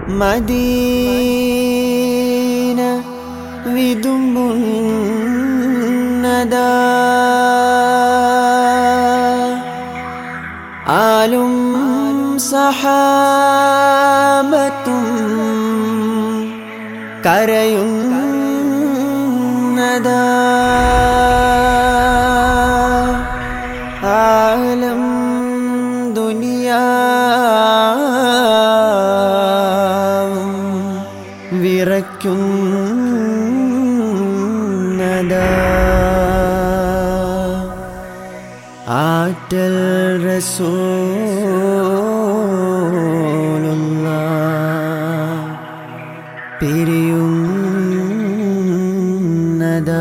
Medina വിതുമ്പുന്നതാ ആലും സഹാബത്തും കരയുന്നതാ ആലം ദുനിയാവും വിറയ്ക്കുന്നതാ ആറ്റൽ റസൂലുള്ള പിരിയുന്നതാ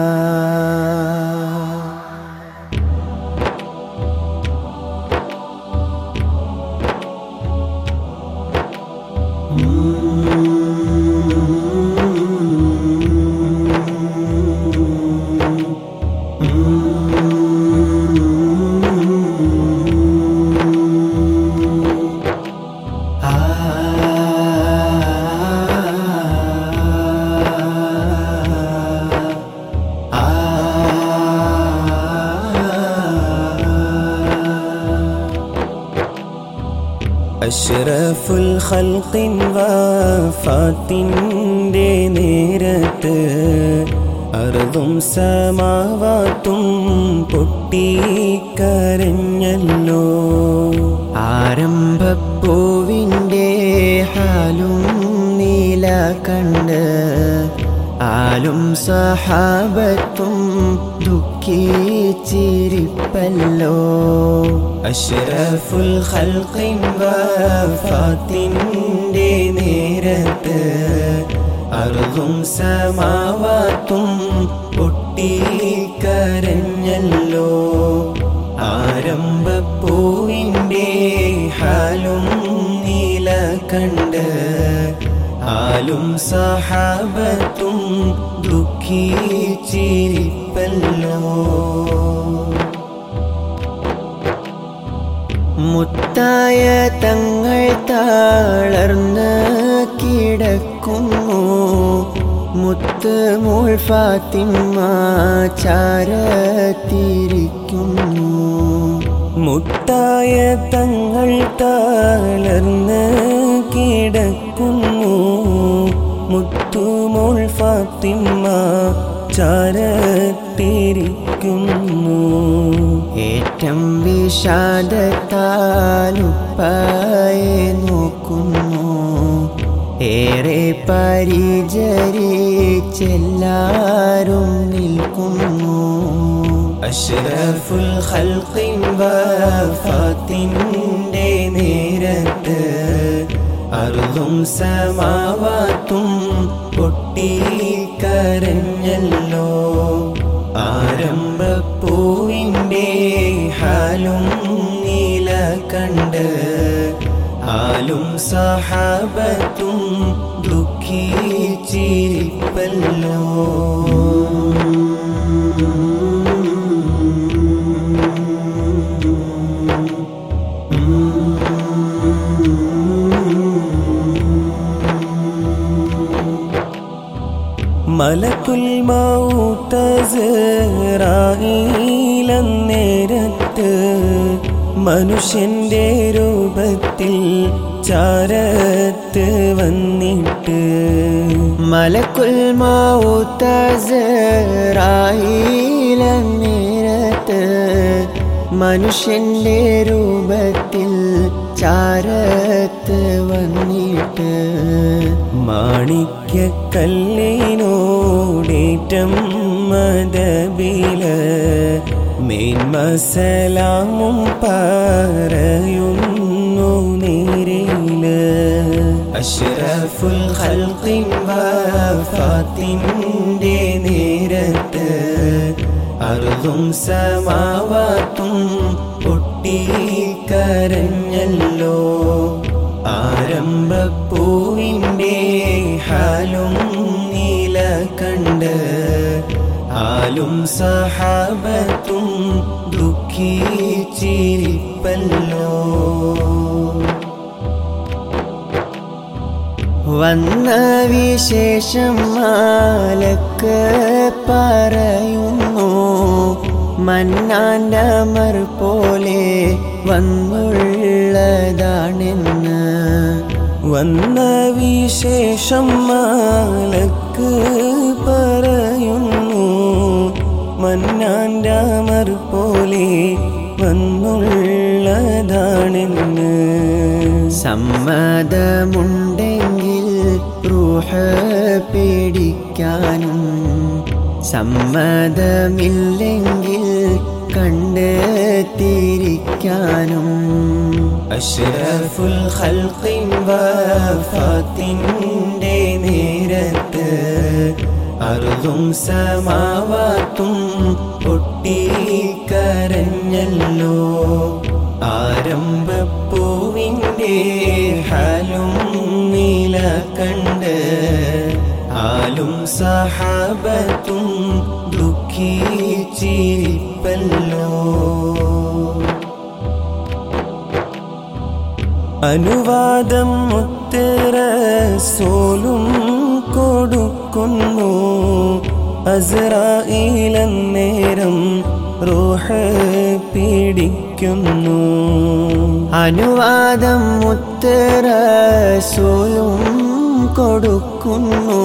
അഷ്റഫുൽ ഖൽഖിൻ വഫാത്തിൻ്റെ നേരത്ത് അറുതും സമാവാത്തും പൊട്ടിക്കരഞ്ഞല്ലോ ആരംഭപ്പൂവിൻ്റെ ഹാലും നീല കണ്ട് ആലും സഹാബത്തും ദുഃഖിച്ചിരിപ്പല്ലോ അഷ്റഫുൽ ഖൽഖിൻ വഫാത്തിൻ്റെ നേരത്ത് അറുതും സമാവാത്തും പൊട്ടിക്കരഞ്ഞല്ലോ ആരംഭപ്പൂവിൻ്റെ ഹാലും നീല കണ്ട് ആലും സഹാബത്തും ദുഃഖിച്ചിരിപ്പല്ലോ മുത്തായ തങ്ങൾ താളർന്ന് കിടക്കുന്നു മുത്ത് മോൾ ഫാത്തിമ ചാരത്തിരിക്കുന്നു മുത്തായ തങ്ങൾ താളർന്ന് കിടക്കുന്നു മുത്തുമോൾ ഫാത്തിമ ചാരത്തിരിക്കുന്നു ഏറ്റം വിഷാദത്താലുപ്പായെ നോക്കുന്നു ഏറെ പരിചരിച്ചെല്ലാരും നിൽക്കുന്നു അഷ്റഫുൽ ഖൽഖിൻ വഫാത്തിൻ്റെ നേരത്ത് അറുതും സമാവാത്തും പൊട്ടിക്കരഞ്ഞല്ലോ ആരംഭപ്പൂവിൻ്റെ ഹാലും നീല കണ്ട് ആലും സഹാബത്തും ദുഃഖിച്ചിരിപ്പല്ലോ മലക്കുൽ മൗത്തറായിലെന്നേരത്ത് മനുഷ്യന്റെ രൂപത്തിൽ ചാരത്ത് വന്നിട്ട് മലക്കുൽ മൗത്തറായിലെന്നേരത്ത് മനുഷ്യന്റെ രൂപത്തിൽ ചാരത്ത് വന്നിട്ട് മാണിക്യക്കല്ലിനോടേറ്റം മതബില് മേന്മസലാമും പറയുന്നു നേരില് അഷ്റഫുൽ ഖൽഖിൻ വഫാത്തിൻ്റെ നേരത്ത് അറുതും സമാവാത്തും പൊട്ടിക്കരഞ്ഞല്ലോ ആരംഭപ്പൂവിൻ്റെ ഹാലും നീല കണ്ട് ആലും സഹാബത്തും ദുഃഖിച്ചിരിപ്പല്ലോ വന്ന വിശേഷം മാലക്ക് പറയുന്നു മന്നാൻ്റെ അമർ പോലെ വന്നുള്ളതാണെന്ന് വന്ന വിശേഷം മാലക്ക് പറയുന്നു മന്നാൻഡാമർ പോലെ വന്നുള്ളതാണെന്ന് സമ്മതമുണ്ടെങ്കിൽ റൂഹ് പേടിക്കാനും സമ്മതമില്ലെങ്കിൽ കണ്ടെത്തിരിക്കാനും അഷ്റഫുൽ ഖൽഖിൻ വഫാത്തിൻ്റെ നേരത്ത് അറുതും സമാവാത്തും പൊട്ടിക്കരഞ്ഞല്ലോ ആരംഭപ്പൂവിൻ്റെ ഹാലും നീല കണ്ട് ആലും സഹാബത്തും ദുഃഖിച്ചിരിപ്പല്ലോ അനുവാദം മുത്തരസോലും കൊടുക്കുന്നു അസറായിലന്നേരം റൂഹ് പീഡിക്കുന്നു അനുവാദം മുത്തരസൂലും കൊടുക്കുന്നു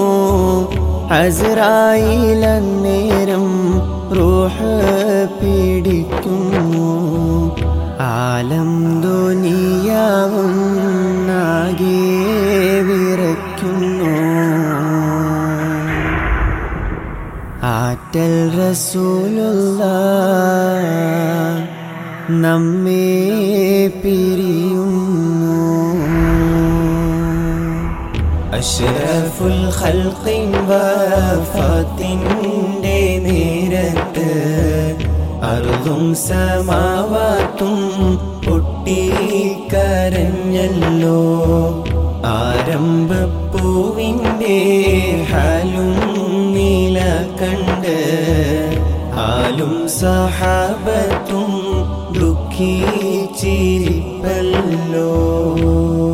ഹസ്രായിലന്നേരം റൂഹ് പീഡിക്കുന്നു ആലം ദുനിയാവും നാഗേ വിറയ്ക്കുന്നു ആറ്റൽ റസൂലുള്ള നമ്മെ പിരിയുന്നു അഷ്റഫുൽ ഖൽഖിൻ വഫാത്തിൻ്റെ നേരത്ത് അറുതും സമാവാത്തും പൊട്ടിക്കരഞ്ഞല്ലോ ആരംഭപ്പൂവിൻ്റെ ഹാലും നീല കണ്ട് ആലും സഹാബത്തും ദുഃഖിച്ചിരിപ്പല്ലോ